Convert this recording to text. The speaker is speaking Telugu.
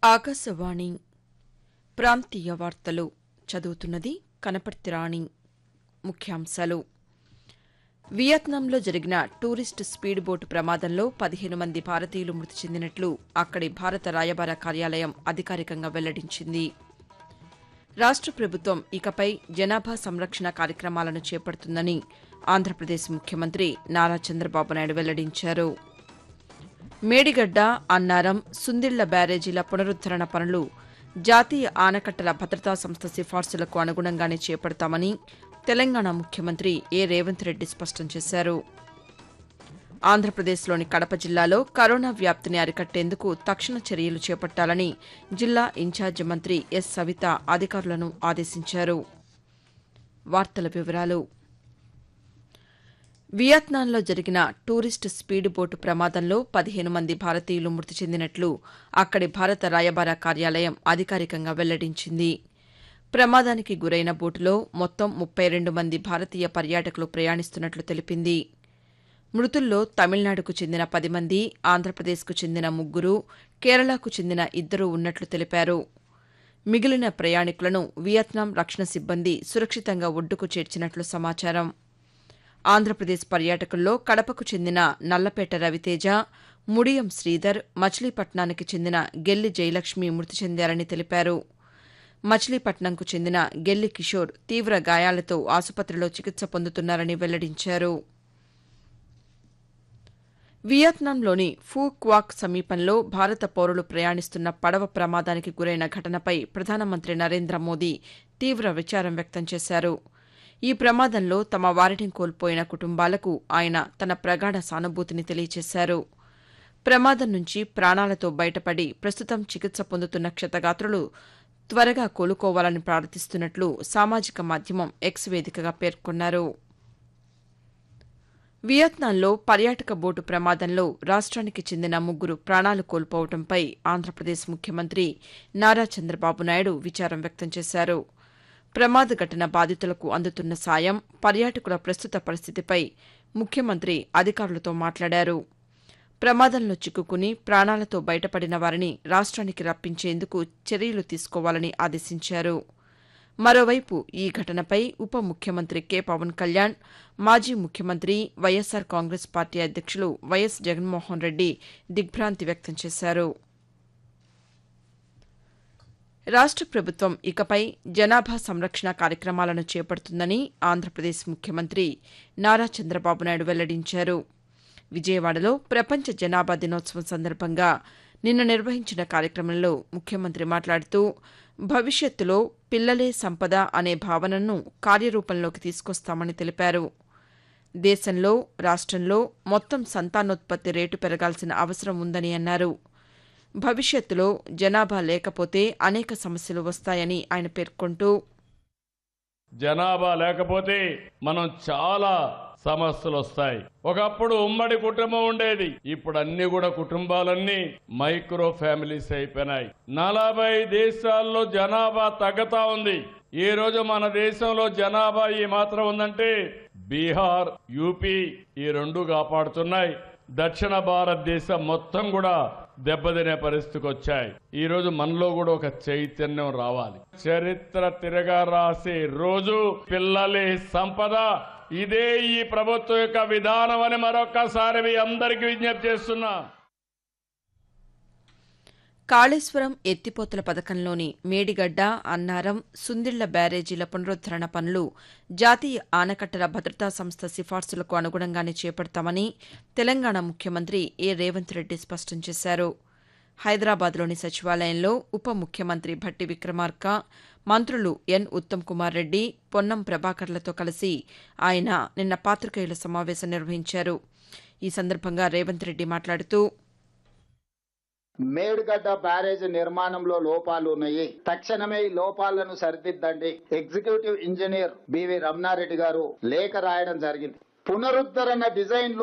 ఆకాశవాణి ప్రాంతీయ వార్తలు చదువుతున్నది కనపర్తి రాణి ముఖ్యాంశాలు వియత్నాంలో జరిగిన టూరిస్ట్ స్పీడ్ బోటు ప్రమాదంలో పదిహేను మంది భారతీయులు మృతి చెందినట్లు అక్కడి భారత రాయబార కార్యాలయం అధికారికంగా వెల్లడించింది రాష్ట ప్రభుత్వం ఇకపై జనాభా సంరక్షణ కార్యక్రమాలను చేపడుతుందని ఆంధ్రప్రదేశ్ ముఖ్యమంత్రి నారా చంద్రబాబు నాయుడు వెల్లడించారు మేడిగడ్డ అన్నారం సుందిళ్ల బ్యారేజీల పునరుద్దరణ పనులు జాతీయ ఆనకట్టల భద్రతా సంస్థ సిఫార్సులకు అనుగుణంగానే చేపడతామని తెలంగాణ ముఖ్యమంత్రి ఏ రేవంత్ రెడ్డి స్పష్టం చేశారు ఆంధ్రప్రదేశ్లోని కడప జిల్లాలో కరోనా వ్యాప్తిని అరికట్టేందుకు తక్షణ చర్యలు చేపట్టాలని జిల్లా ఇన్ఛార్జి మంత్రి ఎస్ సవిత అధికారులను ఆదేశించారు వార్తల వివరాలు వియత్నాంలో జరిగిన టూరిస్ట్ స్పీడ్ బోటు ప్రమాదంలో పదిహేను మంది భారతీయులు మృతి చెందినట్లు అక్కడి భారత రాయబార కార్యాలయం అధికారికంగా వెల్లడించింది ప్రమాదానికి గురైన బోటులో మొత్తం ముప్పై రెండు మంది భారతీయ పర్యాటకులు ప్రయాణిస్తున్నట్లు తెలిపింది మృతుల్లో తమిళనాడుకు చెందిన పది మంది ఆంధ్రప్రదేశ్కు చెందిన ముగ్గురు కేరళకు చెందిన ఇద్దరు ఉన్నట్లు తెలిపారు మిగిలిన ప్రయాణికులను వియత్నాం రక్షణ సిబ్బంది సురక్షితంగా ఒడ్డుకు చేర్చినట్లు సమాచారం ఆంధ్రప్రదేశ్ పర్యాటకుల్లో కడపకు చెందిన నల్లపేట రవితేజ ముడియం శ్రీధర్ మచిలీపట్నానికి చెందిన గెల్లి జయలక్ష్మి మృతి చెందారని తెలిపారు మచిలీపట్నంకు చెందిన గెల్లి కిషోర్ తీవ్ర గాయాలతో ఆసుపత్రిలో చికిత్స పొందుతున్నారని వెల్లడించారు వియత్నాంలోని ఫూ క్వాక్ సమీపంలో భారత పౌరులు ప్రయాణిస్తున్న పడవ ప్రమాదానికి గురైన ఘటనపై ప్రధానమంత్రి నరేంద్ర మోదీ తీవ్ర విచారం వ్యక్తం చేశారు ఈ ప్రమాదంలో తమ వారిని కోల్పోయిన కుటుంబాలకు ఆయన తన ప్రగాఢ సానుభూతిని తెలియజేశారు ప్రమాదం నుంచి ప్రాణాలతో బయటపడి ప్రస్తుతం చికిత్స పొందుతున్న క్షతగాత్రులు త్వరగా కోలుకోవాలని ప్రార్థిస్తున్నట్లు సామాజిక మాధ్యమం ఎక్స్ వేదికగా పేర్కొన్నారు వియత్నాంలో పర్యాటక బోటు ప్రమాదంలో రాష్ట్రానికి చెందిన ముగ్గురు ప్రాణాలు కోల్పోవడంపై ఆంధ్రప్రదేశ్ ముఖ్యమంత్రి నారా చంద్రబాబు నాయుడు విచారం వ్యక్తం చేశారు ప్రమాద ఘటన బాధితులకు అందుతున్న సాయం పర్యాటకుల ప్రస్తుత పరిస్థితిపై ముఖ్యమంత్రి అధికారులతో మాట్లాడారు ప్రమాదంలో చిక్కుకుని ప్రాణాలతో బయటపడిన వారిని రాష్ట్రానికి రప్పించేందుకు చర్యలు తీసుకోవాలని ఆదేశించారు మరోవైపు ఈ ఘటనపై ఉప ముఖ్యమంత్రి కె పవన్ కళ్యాణ్ మాజీ ముఖ్యమంత్రి వైఎస్సార్ కాంగ్రెస్ పార్టీ అధ్యక్షులు వైఎస్ జగన్మోహన్ రెడ్డి దిగ్భ్రాంతి వ్యక్తం చేశారు రాష్ట ప్రభుత్వం ఇకపై జనాభా సంరక్షణ కార్యక్రమాలను చేపడుతుందని ఆంధ్రప్రదేశ్ ముఖ్యమంత్రి నారా చంద్రబాబు నాయుడు వెల్లడించారు విజయవాడలో ప్రపంచ జనాభా దినోత్సవం సందర్భంగా నిన్న నిర్వహించిన కార్యక్రమంలో ముఖ్యమంత్రి మాట్లాడుతూ భవిష్యత్తులో పిల్లలే సంపద అనే భావనను కార్యరూపంలోకి తీసుకొస్తామని తెలిపారు దేశంలో రాష్టంలో మొత్తం సంతానోత్పత్తి రేటు పెరగాల్సిన అవసరం ఉందని అన్నారు భవిష్యత్తులో జనాభా లేకపోతే అనేక సమస్యలు వస్తాయని ఆయన పేర్కొంటూ జనాభా లేకపోతే మనం చాలా సమస్యలు వస్తాయి ఒకప్పుడు ఉమ్మడి కుటుంబం ఉండేది ఇప్పుడు అన్ని కూడా కుటుంబాలన్నీ మైక్రో ఫ్యామిలీస్ అయిపోయినాయి నలభై దేశాల్లో జనాభా తగ్గుతా ఉంది ఈ రోజు మన దేశంలో జనాభా ఈ మాత్రం ఉందంటే బీహార్ యూపీ ఈ రెండు కాపాడుతున్నాయి దక్షిణ భారతదేశం మొత్తం కూడా దెబ్బతినే పరిస్థితికి వచ్చాయి ఈ రోజు మనలో కూడా ఒక చైతన్యం రావాలి చరిత్ర తిరగా రాసే రోజు పిల్లలే సంపద ఇదే ఈ ప్రభుత్వం యొక్క విధానం అని మరొక్కసారి మీ అందరికీ విజ్ఞప్తి చేస్తున్నా కాళేశ్వరం ఎత్తిపోతల పథకంలోని మేడిగడ్డ అన్నారం సుందిళ్ల బ్యారేజీల పునరుద్దరణ పనులు జాతీయ ఆనకట్టల భద్రతా సంస్థ సిఫార్సులకు అనుగుణంగానే చేపడతామని తెలంగాణ ముఖ్యమంత్రి ఏ రేవంత్ రెడ్డి స్పష్టం చేశారు హైదరాబాద్లోని సచివాలయంలో ఉప ముఖ్యమంత్రి భట్టి విక్రమార్క మంత్రులు ఎన్ ఉత్తమ్ కుమార్ రెడ్డి పొన్నం ప్రభాకర్లతో కలిసి ఆయన నిన్న పాతికేయుల సమావేశం నిర్వహించారు ఈ సందర్భంగా రేవంత్ రెడ్డి మాట్లాడుతూ మేడ్గడ్డ బ్యారేజ్ నిర్మాణంలో లోపాలు ఉన్నాయి తక్షణమే ఈ లోపాలను సరిదిద్దండి executive engineer B V Ramana Reddy garu లేఖ రాయడం జరిగింది పునరుద్ధరణ డిజైన్లు